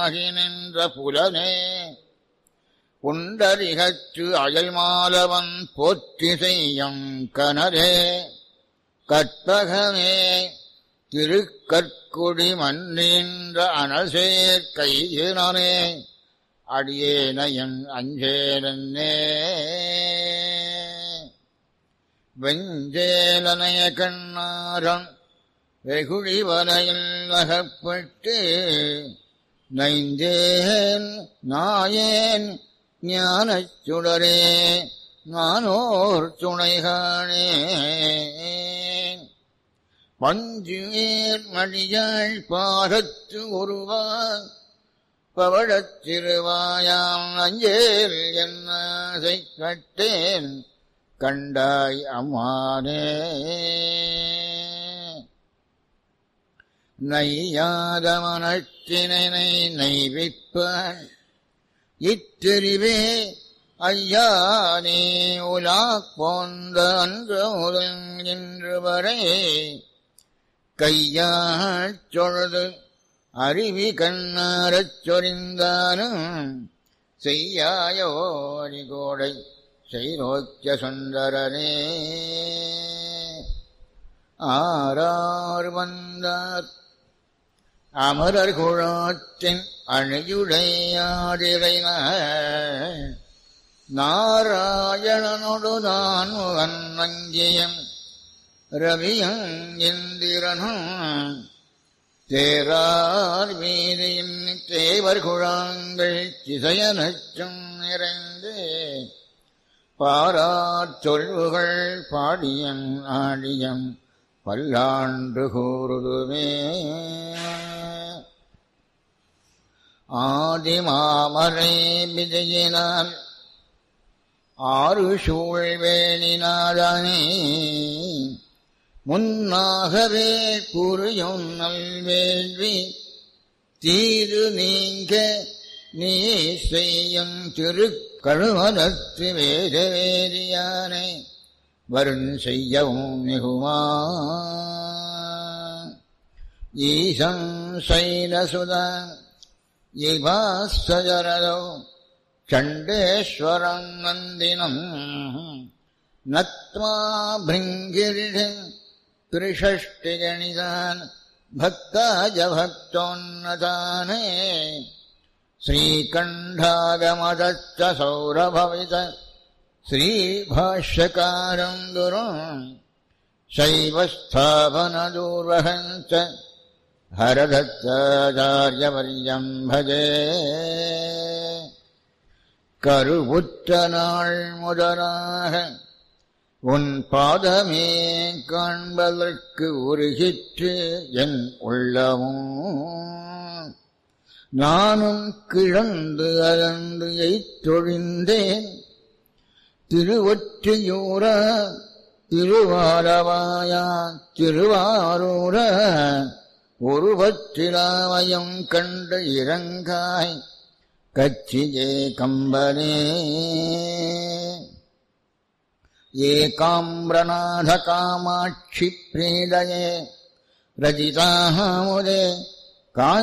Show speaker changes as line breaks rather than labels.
ஆகி நின்ற புலனே புண்டரிகற்று அயல்மாலவன் போற்றி செய்யும் கனரே கற்பகமே திருக்கற்குடி மன்னின்ற அனசேர் கையினே அடியேனையன் அஞ்சேலன்னே வெஞ்சேலனைய கண்ணாரன் வெகுழி வலையில் அகப்பட்டு நைந்தேன் நாயேன் ஞானச் சுடரே நானோர் துணைகானே பஞ்சுவேர் மடியாள் பாகத்து ஒருவா பவழத் திருவாயாம் அஞ்சேல் என்னை கட்டேன் கண்டாய் அம்மானே நையாத மனத்தினை நைவிப்பான் இத்தெரிவே ஐயா நீ உலா போந்த அன்று முதல் இன்று வரை கையாள் சொழுது அருவி கண்ணாரச் சொரிந்தானும் செய்யாயோரி கோடை செய்நோக்கிய சுந்தரனே ஆரார் வந்தார் அமரர் குழாத்தின் அணியுடையாடிரை நாராயணனொடு நான் வன்னங்கியம் ரவியும் இந்திரனும் தேரார் வீதியின் தேவர் குழாங்கள் திசையனச்சும் நிறைந்து பாரார் சொல்வுகள் பாடியன் ஆடியம் பல்லாண்டு கூறுதுமே ஆதிமாமரை விஜயினால் ஆறு சூழ்வேணினாதானே முன்னாகவே புரியும் நல்வேள்வி தீது நீங்க நீ செய்யும் திருக்கழுமதத்து வேத வேதியானை வருண் செய்யவும் மிகுமா ஈசம் சைலசுத இவாசரதோ சண்டேஸ்வரம் நந்தினம் நத்மா பிருங்கிரிஷ திரிஷஷ்டிகணிதான் பக்தாஜ பக்தோன்னதானே श्रीकण्ठागमदच्च सौरभवित श्रीभाष्यकारम् गुरुम् शैवस्थापनदूर्वहम् च हरदत्ताचार्यवर्यम् भजे கருவுற்ற நாள் முதலாக உன் பாதமே காண்பதற்கு உருகிற்று என் உள்ளமும் நானும் கிழந்து அகன்று எய்தொழிந்தேன் திருவொற்றியூர திருவாரவாயா திருவாரூர ஒருவற்றிலாமயம் கண்டு இறங்காய் கச்சியே கம்பனே ஏகாம்பிரநாத காமாட்சி பிரீடயே ரஜிதாமுதே கா